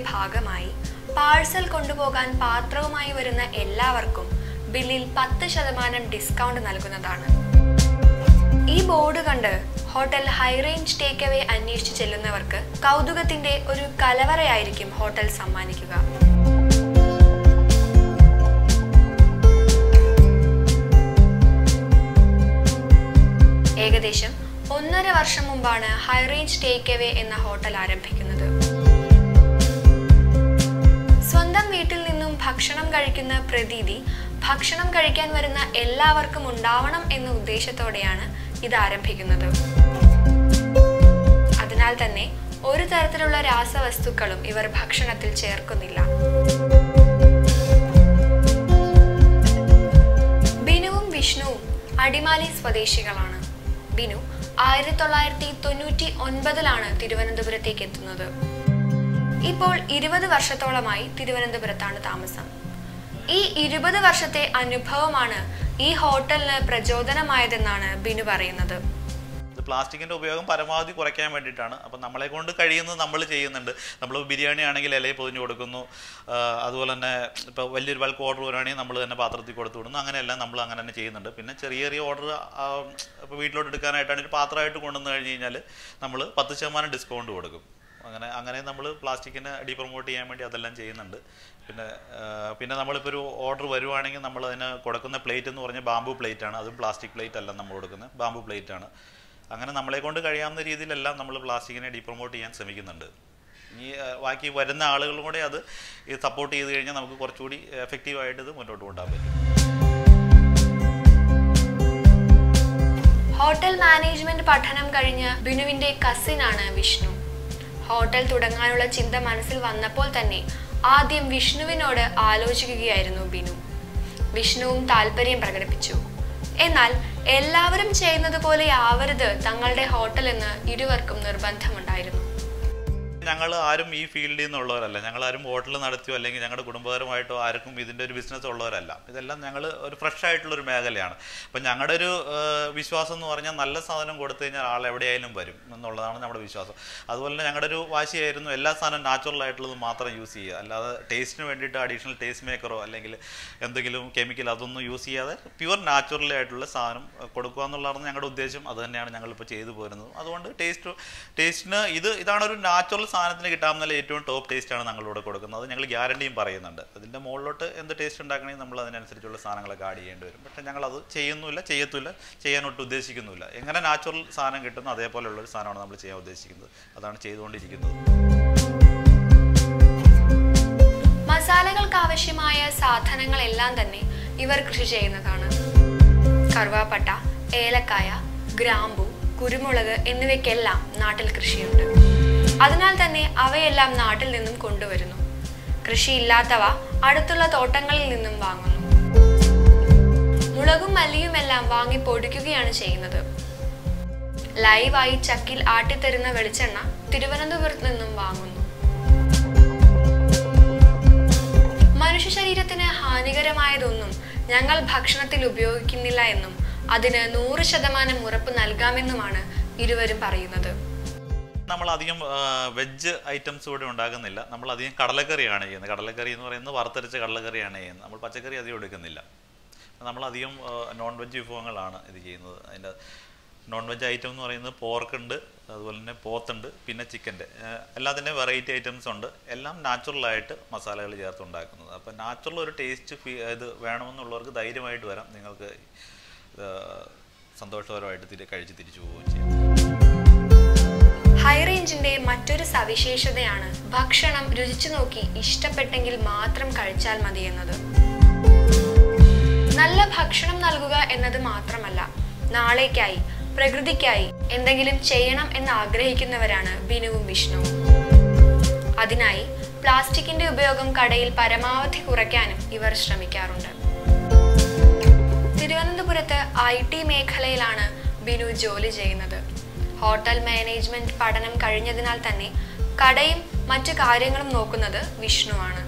ഭാഗമായി പാഴ്സൽ കൊണ്ടുപോകാൻ പാത്രവുമായി വരുന്ന എല്ലാവർക്കും ബില്ലിൽ പത്ത് ശതമാനം ഡിസ്കൗണ്ട് നൽകുന്നതാണ് ഈ ബോർഡ് കണ്ട് ഹോട്ടൽ ഹൈറേഞ്ച് ടേക്ക് അവേ അന്വേഷിച്ച് ചെല്ലുന്നവർക്ക് കൗതുകത്തിന്റെ ഒരു കലവറയായിരിക്കും ഹോട്ടൽ സമ്മാനിക്കുക ഏകദേശം ഒന്നര വർഷം മുമ്പാണ് ഹൈറേഞ്ച് ടേക്ക് അവേ എന്ന ഹോട്ടൽ ആരംഭിക്കുന്നത് സ്വന്തം വീട്ടിൽ നിന്നും ഭക്ഷണം കഴിക്കുന്ന പ്രതീതി ഭക്ഷണം കഴിക്കാൻ വരുന്ന എല്ലാവർക്കും ഉണ്ടാവണം എന്ന ഉദ്ദേശത്തോടെയാണ് ഇത് ആരംഭിക്കുന്നത് അതിനാൽ തന്നെ ഒരു തരത്തിലുള്ള രാസവസ്തുക്കളും ഇവർ ഭക്ഷണത്തിൽ ചേർക്കുന്നില്ല ബിനുവും വിഷ്ണുവും അടിമാലി സ്വദേശികളാണ് ബിനു ആയിരത്തി തൊള്ളായിരത്തി തൊണ്ണൂറ്റി ഒൻപതിലാണ് തിരുവനന്തപുരത്തേക്ക് എത്തുന്നത് ഇപ്പോൾ ഇരുപത് വർഷത്തോളമായി തിരുവനന്തപുരത്താണ് താമസം ഈ ഇരുപത് വർഷത്തെ അനുഭവമാണ് ഈ ഹോട്ടലിന് പ്രചോദനമായതെന്നാണ് ബിനു പറയുന്നത് ഇത് പ്ലാസ്റ്റിക്കിൻ്റെ ഉപയോഗം പരമാവധി കുറയ്ക്കാൻ വേണ്ടിയിട്ടാണ് അപ്പം നമ്മളെ കൊണ്ട് കഴിയുന്നത് നമ്മൾ ചെയ്യുന്നുണ്ട് നമ്മൾ ബിരിയാണി ആണെങ്കിൽ ഇലയിൽ പൊതിഞ്ഞ് കൊടുക്കുന്നു ആ, അതുപോലെ തന്നെ ഇപ്പോൾ വലിയൊരു ബൾക്ക് ഓർഡർ വരികയാണെങ്കിൽ നമ്മൾ തന്നെ പാത്രത്തിൽ കൊടുത്തു വിടുന്നു അങ്ങനെയെല്ലാം നമ്മൾ അങ്ങനെ തന്നെ ചെയ്യുന്നുണ്ട് പിന്നെ ചെറിയ ചെറിയ ഓർഡർ ഇപ്പോൾ വീട്ടിലോട്ട് എടുക്കാനായിട്ടാണെങ്കിൽ പാത്രമായിട്ട് കൊണ്ടുവന്ന് കഴിഞ്ഞ് കഴിഞ്ഞാൽ നമ്മൾ പത്ത് ശതമാനം ഡിസ്കൗണ്ട് കൊടുക്കും അങ്ങനെ അങ്ങനെ നമ്മൾ പ്ലാസ്റ്റിക്കിനെ ഡീ പ്രൊമോട്ട് ചെയ്യാൻ വേണ്ടി അതെല്ലാം ചെയ്യുന്നുണ്ട് പിന്നെ ആ, പിന്നെ നമ്മളിപ്പോൾ ഒരു ഓർഡർ വരുവാണെങ്കിൽ നമ്മൾ അതിന് കൊടുക്കുന്ന പ്ലേറ്റ് എന്ന് പറഞ്ഞാൽ ബാമ്പു പ്ലേറ്റ് ആണ് അതും പ്ലാസ്റ്റിക് പ്ലേറ്റ് അല്ല നമ്മൾ കൊടുക്കുന്നത് ബാമ്പു പ്ലേറ്റ് ആണ് അങ്ങനെ നമ്മളെ കൊണ്ട് കഴിയാവുന്ന രീതിയിലെല്ലാം നമ്മൾ പ്ലാസ്റ്റിക്കിനെ ഡീ പ്രൊമോട്ട് ചെയ്യാൻ ശ്രമിക്കുന്നുണ്ട് ഈ ആ, ബാക്കി വരുന്ന ആളുകളും കൂടെ അത് ഇത് സപ്പോർട്ട് ചെയ്ത് കഴിഞ്ഞാൽ നമുക്ക് കുറച്ചുകൂടി എഫക്റ്റീവായിട്ട് ഇത് മുന്നോട്ട് കൊണ്ടുപോകാൻ പറ്റും ഹോട്ടൽ മാനേജ്മെന്റ് പഠനം കഴിഞ്ഞ ബിനുവിന്റെ കസിനാണ് വിഷ്ണു ഹോട്ടൽ തുടങ്ങാനുള്ള ചിന്ത മനസ്സിൽ വന്നപ്പോൾ തന്നെ ആദ്യം വിഷ്ണുവിനോട് ആലോചിക്കുകയായിരുന്നു ബിനു വിഷ്ണുവും താല്പര്യം പ്രകടിപ്പിച്ചു എന്നാൽ എല്ലാവരും ചെയ്യുന്നത് പോലെ ആവരുത് തങ്ങളുടെ ഹോട്ടൽ എന്ന് ഇരുവർക്കും നിർബന്ധമുണ്ടായിരുന്നു ഞങ്ങൾ ആരും ഈ ഫീൽഡിൽ നിന്നുള്ളവരല്ല ഞങ്ങൾ ആരും ഹോട്ടൽ നടത്തിയോ അല്ലെങ്കിൽ ഞങ്ങളുടെ കുടുംബപരമായിട്ടോ ആർക്കും ഇതിൻ്റെ ഒരു ബിസിനസ് ഉള്ളവരല്ല ഇതെല്ലാം ഞങ്ങൾ ഒരു ഫ്രഷ് ആയിട്ടുള്ള ഒരു മേഖലയാണ് അപ്പം ഞങ്ങളുടെ ഒരു ആ, വിശ്വാസം എന്ന് പറഞ്ഞാൽ നല്ല സാധനം കൊടുത്തു കഴിഞ്ഞാൽ ആൾ എവിടെയായാലും വരും എന്നുള്ളതാണ് നമ്മുടെ വിശ്വാസം അതുപോലെ തന്നെ ഞങ്ങളുടെ ഒരു വാശിയായിരുന്നു എല്ലാ സാധനവും നാച്ചുറൽ ആയിട്ടുള്ളത് മാത്രം യൂസ് ചെയ്യുക അല്ലാതെ ടേസ്റ്റിന് വേണ്ടിയിട്ട് അഡീഷണൽ ടേസ്റ്റ് മേക്കറോ അല്ലെങ്കിൽ എന്തെങ്കിലും കെമിക്കൽ അതൊന്നും യൂസ് ചെയ്യാതെ പ്യുവർ നാച്ചുറൽ ആയിട്ടുള്ള സാധനം ആ, കൊടുക്കുക എന്നുള്ളതാണ് ഞങ്ങളുടെ ഉദ്ദേശം അത് തന്നെയാണ് ഞങ്ങളിപ്പോൾ ചെയ്തു പോരുന്നത് അതുകൊണ്ട് ടേസ്റ്റ് ടേസ്റ്റിന് ഇത് ഇതാണ് ഒരു നാച്ചുറൽ സാധനത്തിന് കിട്ടാവുന്ന ഏറ്റവും ടോപ്പ് ടേസ്റ്റ് ആണ് ഞങ്ങളിവിടെ കൊടുക്കുന്നത് അത് ഞങ്ങൾ ഗ്യാരണ്ടിയും പറയുന്നുണ്ട് അതിൻ്റെ മുകളിലോട്ട് എന്ത് ടേസ്റ്റ് ഉണ്ടാക്കണമെങ്കിൽ നമ്മൾ അതിനനുസരിച്ചുള്ള സാധനങ്ങളൊക്കെ ആഡ് ചെയ്യേണ്ടി വരും പക്ഷേ ഞങ്ങൾ അത് ചെയ്യുന്നില്ല ചെയ്യത്തില്ല ചെയ്യാനൊട്ട് ഉദ്ദേശിക്കുന്നില്ല എങ്ങനെ നാച്ചുറൽ സാധനം കിട്ടുന്നു അതേപോലെയുള്ള ഒരു സാധനമാണ് നമ്മൾ ചെയ്യാൻ ഉദ്ദേശിക്കുന്നത് അതാണ് ചെയ്തുകൊണ്ടിരിക്കുന്നത് മസാലകൾക്ക് ആവശ്യമായ സാധനങ്ങളെല്ലാം തന്നെ ഇവർ കൃഷി ചെയ്യുന്നതാണ് കറുവാപ്പട്ട ഏലക്കായ ഗ്രാമ്പു കുരുമുളക് എന്നിവയ്ക്കെല്ലാം നാട്ടിൽ കൃഷിയുണ്ട് അതിനാൽ തന്നെ അവയെല്ലാം നാട്ടിൽ നിന്നും കൊണ്ടുവരുന്നു കൃഷിയില്ലാത്തവ അടുത്തുള്ള തോട്ടങ്ങളിൽ നിന്നും വാങ്ങുന്നു മുളകും മല്ലിയുമെല്ലാം വാങ്ങി പൊടിക്കുകയാണ് ചെയ്യുന്നത് ലൈവായി ചക്കിൽ ആട്ടിത്തരുന്ന വെളിച്ചെണ്ണ തിരുവനന്തപുരത്ത് നിന്നും വാങ്ങുന്നു മനുഷ്യ ശരീരത്തിന് ഹാനികരമായതൊന്നും ഞങ്ങൾ ഭക്ഷണത്തിൽ ഉപയോഗിക്കുന്നില്ല എന്നും അതിന് നൂറ് ശതമാനം ഉറപ്പ് നൽകാമെന്നുമാണ് ഇരുവരും പറയുന്നത് നമ്മൾ അധികം വെജ് ഐറ്റംസ് ഇവിടെ ഉണ്ടാക്കുന്നില്ല നമ്മൾ അധികം കടലക്കറിയാണ് ചെയ്യുന്നത് കടലക്കറി എന്ന് പറയുന്നത് വറുത്തരച്ച കടലക്കറിയാണ് ചെയ്യുന്നത് നമ്മൾ പച്ചക്കറി അധികം എടുക്കുന്നില്ല നമ്മളധികം നോൺ വെജ് വിഭവങ്ങളാണ് ഇത് ചെയ്യുന്നത് അതിൻ്റെ നോൺ വെജ് ഐറ്റം എന്ന് പറയുന്നത് പോർക്ക് ഉണ്ട് അതുപോലെ തന്നെ പോത്തുണ്ട് പിന്നെ ചിക്കൻ്റെ എല്ലാത്തിൻ്റെ വെറൈറ്റി ഐറ്റംസ് ഉണ്ട് എല്ലാം നാച്ചുറലായിട്ട് മസാലകൾ ചേർത്ത് ഉണ്ടാക്കുന്നത് അപ്പോൾ നാച്ചുറൽ ഒരു ടേസ്റ്റ് ഫീ ഇത് വേണമെന്നുള്ളവർക്ക് ധൈര്യമായിട്ട് വരാം നിങ്ങൾക്ക് ആ, സന്തോഷകരമായിട്ട് തിരി കഴിച്ച് തിരിച്ചു പോവുകയും ചെയ്യാം ഹൈറേഞ്ചിന്റെ മറ്റൊരു സവിശേഷതയാണ് ഭക്ഷണം രുചിച്ചു നോക്കി ഇഷ്ടപ്പെട്ടെങ്കിൽ മാത്രം കഴിച്ചാൽ മതി എന്നത് നല്ല ഭക്ഷണം നൽകുക എന്നത് മാത്രമല്ല നാളേക്കായി പ്രകൃതിക്കായി എന്തെങ്കിലും ചെയ്യണം എന്ന് ആഗ്രഹിക്കുന്നവരാണ് ബിനുവും വിഷ്ണുവും അതിനായി പ്ലാസ്റ്റിക്കിന്റെ ഉപയോഗം കടയിൽ പരമാവധി കുറയ്ക്കാനും ഇവർ ശ്രമിക്കാറുണ്ട് തിരുവനന്തപുരത്ത് ഐ ടി മേഖലയിലാണ് ബിനു ജോലി ചെയ്യുന്നത് ഹോട്ടൽ മാനേജ്മെന്റ് പഠനം കഴിഞ്ഞതിനാൽ തന്നെ കടയും മറ്റു കാര്യങ്ങളും നോക്കുന്നത് വിഷ്ണുവാണ്